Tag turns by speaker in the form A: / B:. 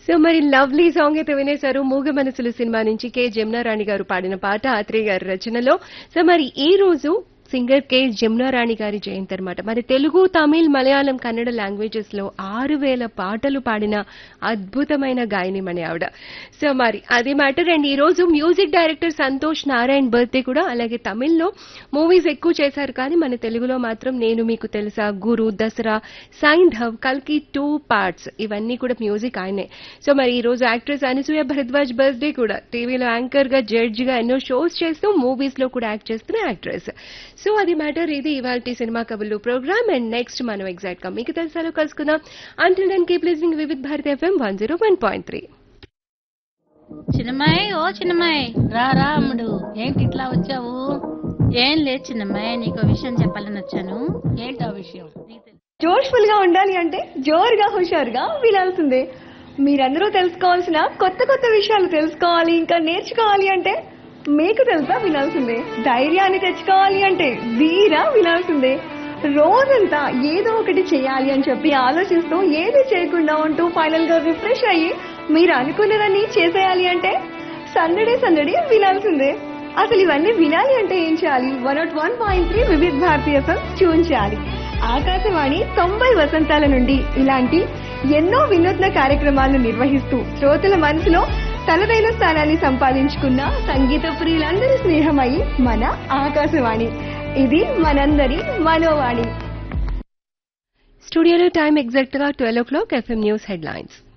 A: so మరి lovely song అయితే వినేశారు మూగ మనసులు సినిమా నుంచి కె జమునారాణి గారు పాడిన పాట ఆత్రేయ గారి రచనలో సో మరి ఈ రోజు సింగర్ కె జమునారాణి గారి జయంతి అనమాట మరి తెలుగు తమిళ్ మలయాళం కన్నడ లాంగ్వేజెస్ లో ఆరు వేల పాటలు పాడిన అద్భుతమైన గాయని మన ఆవిడ సో మరి అది మ్యాటర్ అండ్ ఈ రోజు music director Santosh Narayan birthday కూడా అలాగే తమిళ్లో మూవీస్ ఎక్కువ చేశారు కానీ మన తెలుగులో మాత్రం నేను మీకు తెలుసా గురు దసరా సైంధవ్ కల్కి టూ పార్ట్స్ ఇవన్నీ కూడా మ్యూజిక్ ఆయనే సో మరి ఈ రోజు యాక్ట్రెస్ అనసూయ భరద్వాజ్ బర్త్డే కూడా టీవీలో యాంకర్ గా జడ్జ్ గా ఎన్నో షోస్ చేస్తూ మూవీస్ లో కూడా యాక్ట్ చేస్తున్న యాక్ట్రెస్ సో అది మ్యాటర్ ఇది ఇవాళ సినిమా కబుర్లు ప్రోగ్రామ్ అండ్ నెక్స్ట్ మనం ఎగ్జాక్ట్ గా మీకు తెలుసాలో కలుసుకుందాం until then keep listening Vividh Bharati FM one zero one point three
B: చిన్నమ్మాయి ఓ చిన్నమ్మాయి రా రా అమ్ముడు ఏంటి ఇట్లా వచ్చావు ఏం లేదు చిన్నమ్మాయి నీకు విషయం చెప్పాలని వచ్చాను ఏంటో విషయం నీకు తెలు-
C: జోష్ఫుల్ గా ఉండాలి అంటే జోరుగా హుషారుగా వినాల్సిందే మీరందరూ తెలుసుకోవాల్సిన కొత్త కొత్త విషయాలు తెలుసుకోవాలి ఇంకా నేర్చుకోవాలి అంటే మీకు తెలుసా వినాల్సిందే ధైర్యాన్ని తెచ్చుకోవాలి అంటే ధీరా వినాల్సిందే రోజంతా ఏదో ఒకటి చేయాలి అని చెప్పి ఆలోచిస్తూ ఏది చేయకుండా ఉంటూ ఫైనల్ గా రిఫ్రెష్ అయ్యి మీరు అనుకున్నదాన్ని చేసేయాలి అంటే సందడి సందడి వినాల్సిందే అసలు ఇవన్నీ వినాలి అంటే ఏం చేయాలి one naught one point three Vividha Bharatiya tune చేయాలి ఆకాశవాణి తొంభై వసంతాల నుండి ఇలాంటి ఎన్నో వినూత్న కార్యక్రమాలను నిర్వహిస్తూ శ్రోతల మనసులో తనదైన స్థానాన్ని సంపాదించుకున్న సంగీత ప్రియులందరి స్నేహమై మన ఆకాశవాణి ఇది మనందరి మనోవాణి
A: స్టూడియోలో టైం ఎగ్జాక్ట్ గా twelve o'clock FM news headlines